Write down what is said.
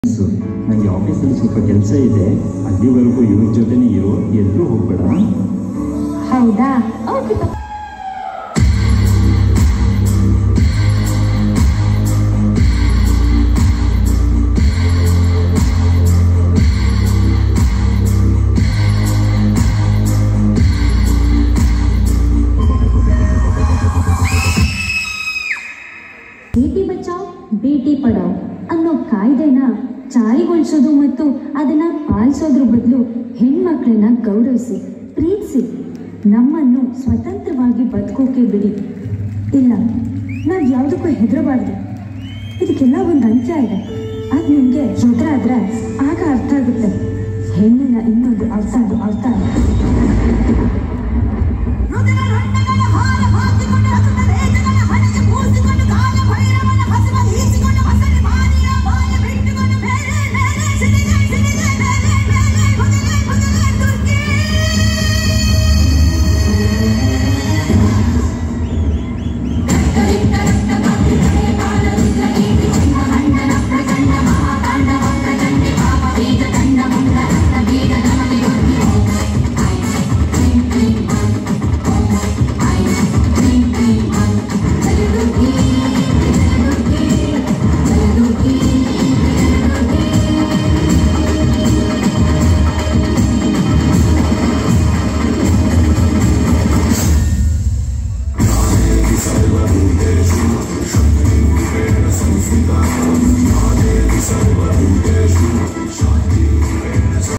so ನನಗೆ ಆಫೀಸಲ್ಲಿ ಸ್ವಲ್ಪ ಕೆಲಸ ಇದೆ ಅಲ್ಲಿವರೆಗೂ ಇವ್ರ ಜೊತೆನೇ ಇರೋ ಎಲ್ಲರೂ ಹೋಗ್ಬೇಡ ಹೌದಾ ಓಕೆ ಬೇಟಿ ಬಚಾವ್ ಬೇಟಿ ಪಡಾವ್ ಅನ್ನೋ ಕಾಯ್ದೆನ ಜಾರಿಗೊಳಿಸೋದು ಮತ್ತು ಅದನ್ನ ಪಾಲಿಸೋದ್ರ ಬದಲು ಹೆಣ್ಮಕ್ಳನ್ನ ಗೌರವಿಸಿ ಪ್ರೀತಿಸಿ ನಮ್ಮನ್ನು ಸ್ವತಂತ್ರವಾಗಿ ಬದುಕೋಕೆ ಬಿಡಿ ಇಲ್ಲ ನಾವು ಯಾವುದಕ್ಕೂ ಹೆದರಬಾರ್ದು ಇದಕ್ಕೆಲ್ಲ ಒಂದು ಅಂತ್ಯ ಇದೆ ಅದು ನಿಮಗೆ ಹೆದರಾದ್ರೆ ಆಗ ಅರ್ಥ ಆಗುತ್ತೆ ಹೆಣ್ಣಿನ ಇನ್ನೊಂದು ಅವತಾರ ಅವತಾರ